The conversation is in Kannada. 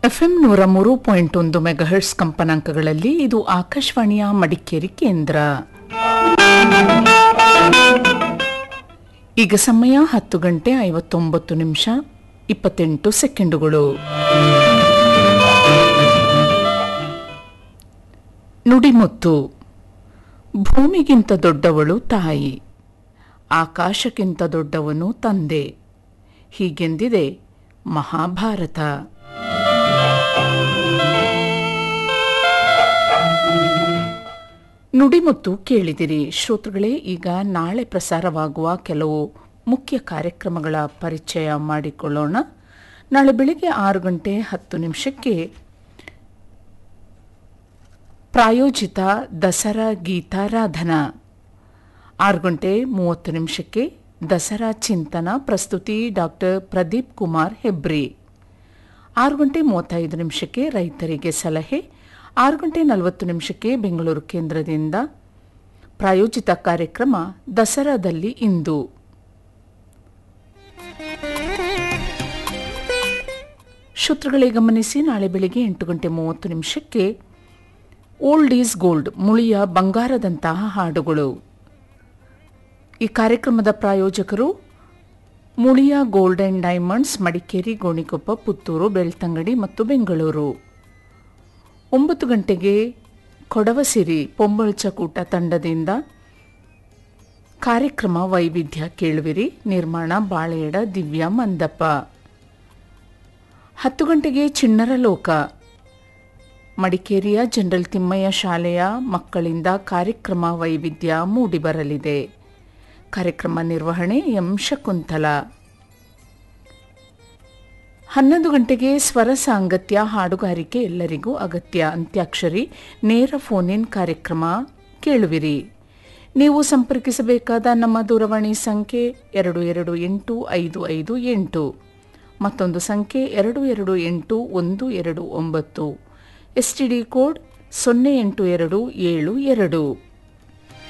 ಎಫ್ಎಂ ನೂರ ಮೂರು ಪಾಯಿಂಟ್ ಒಂದು ಮೆಗಾಹರ್ಟ್ಸ್ ಕಂಪನಾಂಕಗಳಲ್ಲಿ ಇದು ಆಕಾಶವಾಣಿಯ ಮಡಿಕೇರಿ ಕೇಂದ್ರ ಈಗ ಸಮಯ ಹತ್ತು ಗಂಟೆ ಐವತ್ತೊಂಬತ್ತು ನಿಮಿಷ ಇಪ್ಪತ್ತೆಂಟು ಸೆಕೆಂಡುಗಳು ನುಡಿಮುತ್ತು ಭೂಮಿಗಿಂತ ದೊಡ್ಡವಳು ತಾಯಿ ಆಕಾಶಕ್ಕಿಂತ ದೊಡ್ಡವನು ತಂದೆ ಹೀಗೆಂದಿದೆ ಮಹಾಭಾರತ ನುಡಿಮುತ್ತು ಕೇಳಿದಿರಿ ಶ್ರೋತೃಗಳೇ ಈಗ ನಾಳೆ ಪ್ರಸಾರವಾಗುವ ಕೆಲವು ಮುಖ್ಯ ಕಾರ್ಯಕ್ರಮಗಳ ಪರಿಚಯ ಮಾಡಿಕೊಳ್ಳೋಣ ನಾಳೆ ಬೆಳಿಗ್ಗೆ ಆರು ಗಂಟೆ ಹತ್ತು ನಿಮಿಷಕ್ಕೆ ಪ್ರಾಯೋಜಿತ ದಸರಾ ಗೀತಾರಾಧನಾ ಆರು ಗಂಟೆ ಮೂವತ್ತು ನಿಮಿಷಕ್ಕೆ ದಸರಾ ಚಿಂತನ ಪ್ರಸ್ತುತಿ ಡಾಕ್ಟರ್ ಪ್ರದೀಪ್ ಕುಮಾರ್ ಹೆಬ್ರಿ ಆರು ಗಂಟೆ ಮೂವತ್ತೈದು ನಿಮಿಷಕ್ಕೆ ರೈತರಿಗೆ ಸಲಹೆ ಆರು ಗಂಟೆ ನಲವತ್ತು ನಿಮಿಷಕ್ಕೆ ಬೆಂಗಳೂರು ಕೇಂದ್ರದಿಂದ ಪ್ರಾಯೋಜಿತ ಕಾರ್ಯಕ್ರಮ ದಸರಾದಲ್ಲಿ ಇಂದು ಶ್ರೋತೃಗಳೇ ಗಮನಿಸಿ ನಾಳೆ ಬೆಳಿಗ್ಗೆ ಎಂಟು ಗಂಟೆ ಮೂವತ್ತು ನಿಮಿಷಕ್ಕೆ ಓಲ್ಡ್ ಈಸ್ ಗೋಲ್ಡ್ ಮುಳಿಯ ಬಂಗಾರದಂತಹ ಹಾಡುಗಳು ಈ ಕಾರ್ಯಕ್ರಮದ ಪ್ರಾಯೋಜಕರು Muliya gold and diamonds Madikeri Gonikoppa Puttur Belthangady ಮತ್ತು ಬೆಂಗಳೂರು ಒಂಬತ್ತು ಗಂಟೆಗೆ ಕೊಡವಸಿರಿ ಪೊಂಬಳಚಕೂಟ ತಂಡದಿಂದ ಕಾರ್ಯಕ್ರಮ ವೈವಿಧ್ಯ ಕೇಳುವಿರಿ ನಿರ್ಮಾಣ ಬಾಳೆಯಡ ದಿವ್ಯಾ ಮಂದಪ್ಪ ಹತ್ತು ಗಂಟೆಗೆ ಚಿಣ್ಣರ ಲೋಕ ಮಡಿಕೇರಿಯ ಜನರಲ್ ತಿಮ್ಮಯ್ಯ ಶಾಲೆಯ ಮಕ್ಕಳಿಂದ ಕಾರ್ಯಕ್ರಮ ವೈವಿಧ್ಯ ಮೂಡಿಬರಲಿದೆ ಕಾರ್ಯಕ್ರಮ ನಿರ್ವಹಣೆ ಎಂ ಶಕುಂತಲ ಹನ್ನೊಂದು ಗಂಟೆಗೆ ಸ್ವರ ಸಾಂಗತ್ಯ ಹಾಡುಗಾರಿಕೆ ಎಲ್ಲರಿಗೂ ಅಗತ್ಯ ಅಂತ್ಯಾಕ್ಷರಿ ನೇರ ಫೋನ್ ಇನ್ ಕಾರ್ಯಕ್ರಮ ಕೇಳುವಿರಿ ನೀವು ಸಂಪರ್ಕಿಸಬೇಕಾದ ನಮ್ಮ ದೂರವಾಣಿ ಸಂಖ್ಯೆ ಎರಡು ಎರಡು ಎಂಟು ಐದು ಐದು ಎಂಟು ಮತ್ತೊಂದು ಸಂಖ್ಯೆ ಎರಡು ಎರಡು ಎಂಟು ಒಂದು ಎರಡು ಒಂಬತ್ತು ಎಸ್ಟಿಡಿ ಕೋಡ್ ಸೊನ್ನೆ ಎಂಟು ಎರಡು ಏಳು ಎರಡು